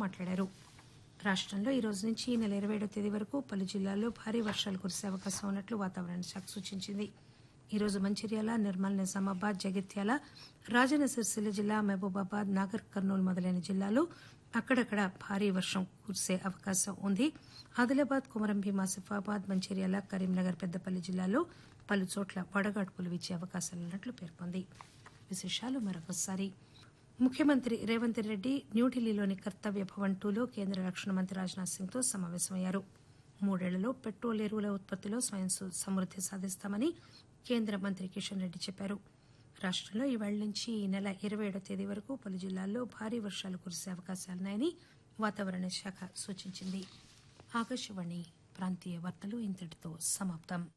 మాట్లాడారు రాష్టంలో ఈ రోజు నుంచి ఈ నెల ఇరవై ఏడో తేదీ వరకు పలు జిల్లాల్లో భారీ వర్షాలు కురిసే అవకాశం ఉన్నట్లు వాతావరణ శాఖ సూచించింది ఈ రోజు మంచిర్యాల నిర్మల్ నిజామాబాద్ జగిత్యాల రాజన్న సిరిసిల్ల జిల్లా మహబూబాబాద్ నాగర్ కర్నూలు మొదలైన జిల్లాల్లో అక్కడక్కడ భారీ వర్షం కురిసే అవకాశం ఉంది ఆదిలాబాద్ కుమరం భీం ఆసిఫాబాద్ మంచిర్యాల కరీంనగర్ పెద్దపల్లి జిల్లాల్లో పలు చోట్ల వడగాడ్పులు వీచే అవకాశాలున్నట్లు పేర్కొంది విశేషాలు మరొకసారి ముఖ్యమంత్రి రేవంత్ రెడ్డి న్యూఢిల్లీలోని కర్తవ్య భవన్ టూలో కేంద్ర రక్షణ మంత్రి రాజ్నాథ్ సింగ్ తో సమావేశమయ్యారు మూడేళ్లలో పెట్రోల్ ఎరువుల ఉత్పత్తిలో స్వయం సమృద్ది సాధిస్తామని కేంద్ర మంత్రి కిషన్ రెడ్డి చెప్పారు రాష్టంలో ఈ వేళ నుంచి ఈ నెల ఇరవై ఏడో తేదీ వరకు పలు జిల్లాల్లో భారీ వర్షాలు కురిసే అవకాశాలున్నాయని వాతావరణ శాఖ సూచించింది ఆకాశవాణి ప్రాంతీయ వార్తలు ఇంతటితో సమాప్తం